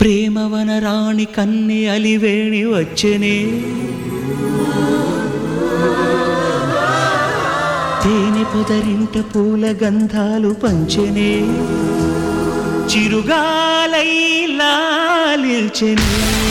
ప్రేమవన రాణి కన్ని అలివేణి వచ్చెనే తేనె పొదరింట పూల గంధాలు పంచెనే చిరుగాలై లాలిల్చెనే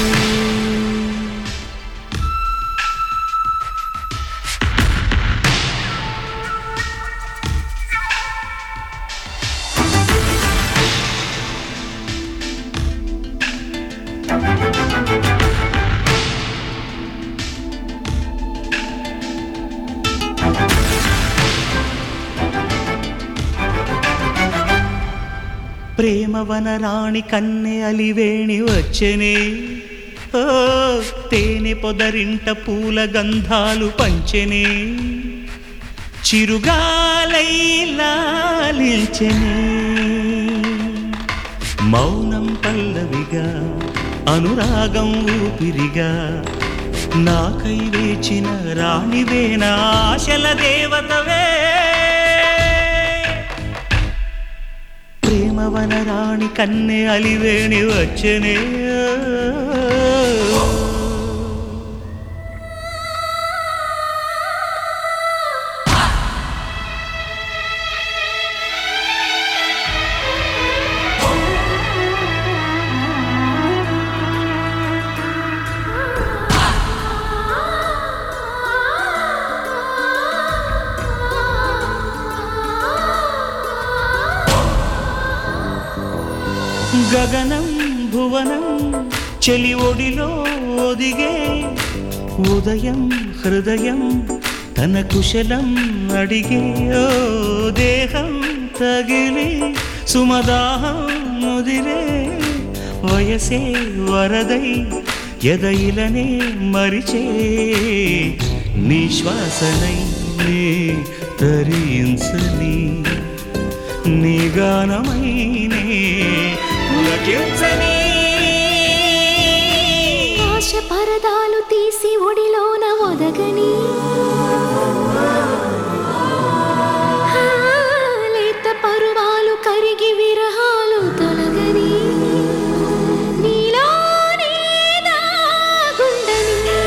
ప్రేమవన రాణి కన్నె అలివేణి వచ్చెనే ఓ తేనె పొదరింట పూల గంధాలు పంచెనే చిరుగాలై లాలిల్చెనే మౌనం పల్లవిగా అనురాగం ఊపిరిగా నాకై వేచిన రాణివే నా ఆశల దేవతవే ప్రేమవన రాణి కన్నె అలివేణి వచ్చనే గగనం భువనం చెలి ఒడిలో ఒదిగే ఉదయం హృదయం తన కుశలం అడిగే ఓ దేహం తగిలి సుమదాహం ముదిరే వయసే వరదై ఎదయిలనే మరిచే నీ శ్వాసనై నే తరించని నీ గానమైనే పులకించని ఆశ పరదాలు తీసి ఒడిలోన ఒదగని ఆ, లేత పరువాలు కరిగి విరహాలు తొలగని నీలోనే దాగుండని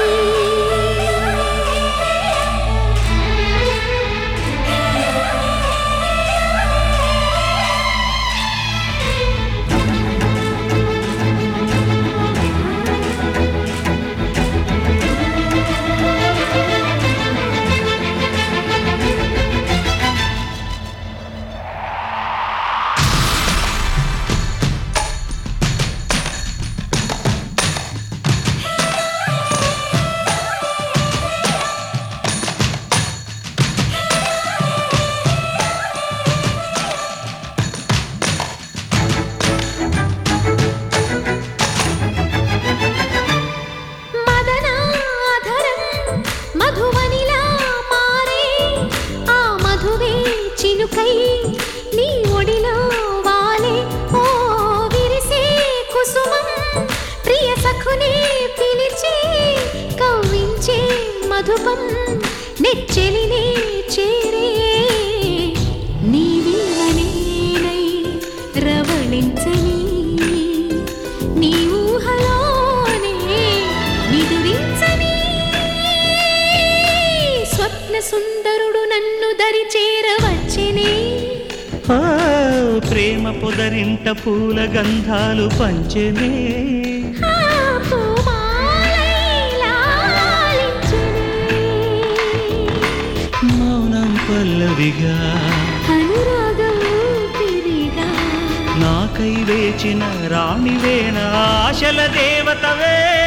మదనాధరం మధువనిలా మారే ఆ మధువే చినుకై నీ ఒడిలో వాలే ఓ విరిసే కుసుమం ప్రియ సఖుని పిలిచి కవ్వించే మధుపం నెచ్చెలినే చేరే నీ వీణనేనై రవళించని నీ ఊహలోనే నిదురించని స్వప్న సుందరుడు నన్ను దరి చేరవచ్చనే ఆ, ప్రేమ పొదరింట పూల గంధాలు పంచెనే ఆ పూమాలై లాలించెనే. మౌనం పల్లవిగా అనురాగం ఊపిరిగా నాకై వేచిన రాణివే నా ఆశల దేవతవే